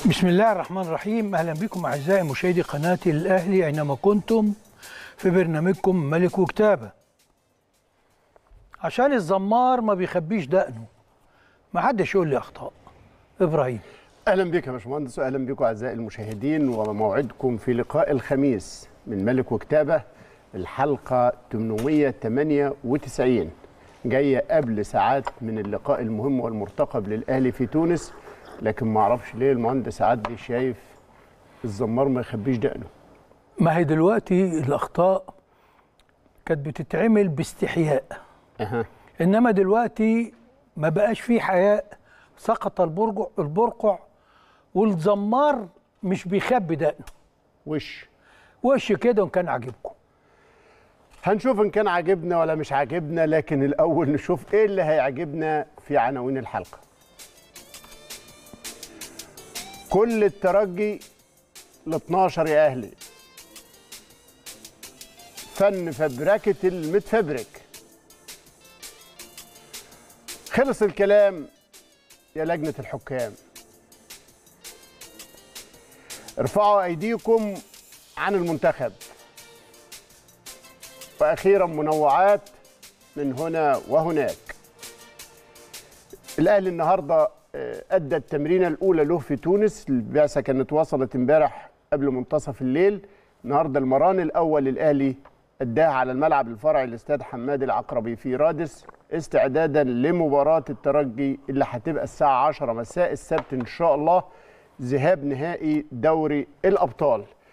بسم الله الرحمن الرحيم اهلا بكم اعزائي مشاهدي قناه الاهلي اينما كنتم في برنامجكم ملك وكتابه عشان الزمار ما بيخبيش دقنه ما حدش يقول لي اخطاء ابراهيم اهلا بك يا باشمهندس واهلا بكم اعزائي المشاهدين وموعدكم في لقاء الخميس من ملك وكتابه الحلقه 898 جايه قبل ساعات من اللقاء المهم والمرتقب للاهلي في تونس لكن ما اعرفش ليه المهندس عدلي شايف الزمار ما يخبيش دقنه ما هي دلوقتي الاخطاء كانت بتتعمل باستحياء اها انما دلوقتي ما بقاش فيه حياء سقط البرقع البرقع والزمار مش بيخبي دقنه وش وش كده وان كان عاجبكم هنشوف ان كان عاجبنا ولا مش عاجبنا لكن الاول نشوف ايه اللي هيعجبنا في عناوين الحلقه كل الترجي ل 12 يا اهلي فن فبركه المتفبرك خلص الكلام يا لجنه الحكام ارفعوا ايديكم عن المنتخب واخيرا منوعات من هنا وهناك الاهلي النهارده آه، ادى التمرينه الاولى له في تونس البعثه كانت وصلت امبارح قبل منتصف الليل النهارده المران الاول للاهلي اداها على الملعب الفرعي لاستاد حماد العقربي في رادس استعدادا لمباراه الترجي اللي هتبقى الساعه 10 مساء السبت ان شاء الله ذهاب نهائي دوري الابطال